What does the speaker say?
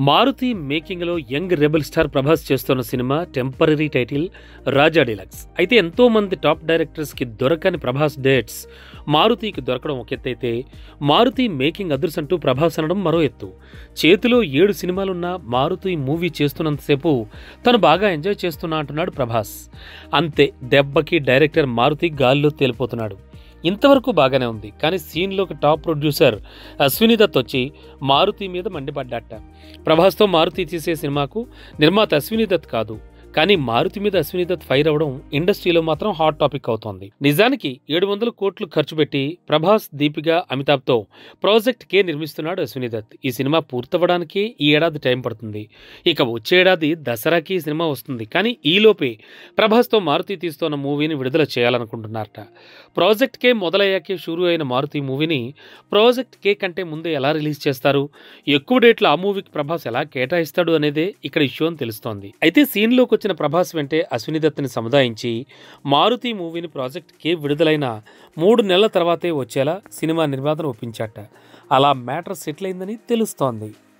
మారుతి మేకింగ్లో young rebel star Prabhas చేస్తున్న సినిమా టెంపరీ టైటిల్ రాజా డిలక్స్ అయితే ఎంతో మంది టాప్ డైరెక్టర్స్కి దొరకని ప్రభాస్ డేట్స్ మారుతికి దొరకడం ఒక ఎత్తు అయితే మారుతి మేకింగ్ అదర్స్ అంటూ ప్రభాస్ అనడం మరో ఎత్తు చేతిలో ఏడు సినిమాలున్న మారుతి మూవీ చేస్తున్నంతసేపు తను బాగా ఎంజాయ్ చేస్తున్నా అంటున్నాడు ప్రభాస్ అంతే దెబ్బకి డైరెక్టర్ మారుతి గాల్లో తేలిపోతున్నాడు ఇంతవరకు బాగానే ఉంది కానీ సీన్లోకి టాప్ ప్రొడ్యూసర్ అశ్విని దత్ వచ్చి మారుతి మీద మండిపడ్డాట ప్రభాస్తో మారుతి తీసే సినిమాకు నిర్మాత అశ్విని దత్ కాదు కానీ మారుతి మీద అశ్విని దత్ ఫైర్ అవడం ఇండస్ట్రీలో మాత్రం హాట్ టాపిక్ అవుతోంది నిజానికి ఏడు వందల కోట్లు ఖర్చు పెట్టి ప్రభాస్ దీపిక అమితాబ్తో ప్రాజెక్ట్ కే నిర్మిస్తున్నాడు అశ్విని దత్ ఈ సినిమా పూర్తవడానికి ఈ ఏడాది టైం పడుతుంది ఇక వచ్చే ఏడాది దసరాకి ఈ సినిమా వస్తుంది కానీ ఈలోపే ప్రభాస్తో మారుతి తీస్తున్న మూవీని విడుదల చేయాలనుకుంటున్నారట ప్రాజెక్ట్ కే మొదలయ్యాకే షురూ అయిన మారుతి మూవీని ప్రాజెక్ట్ కే కంటే ముందే ఎలా రిలీజ్ చేస్తారు ఎక్కువ డేట్లు ఆ మూవీకి ప్రభాస్ ఎలా కేటాయిస్తాడు అనేదే ఇక్కడ ఇష్యూ అని తెలుస్తోంది అయితే సీన్లోకి వచ్చిన ప్రభాస్ వెంటే అశ్విని దత్తుని సముదాయించి మారుతి మూవీని ప్రాజెక్ట్ కే విడుదలైన మూడు నెలల తర్వాతే వచ్చేలా సినిమా నిర్మాతను ఒప్పించాట అలా మ్యాటర్ సెటిల్ అయిందని తెలుస్తోంది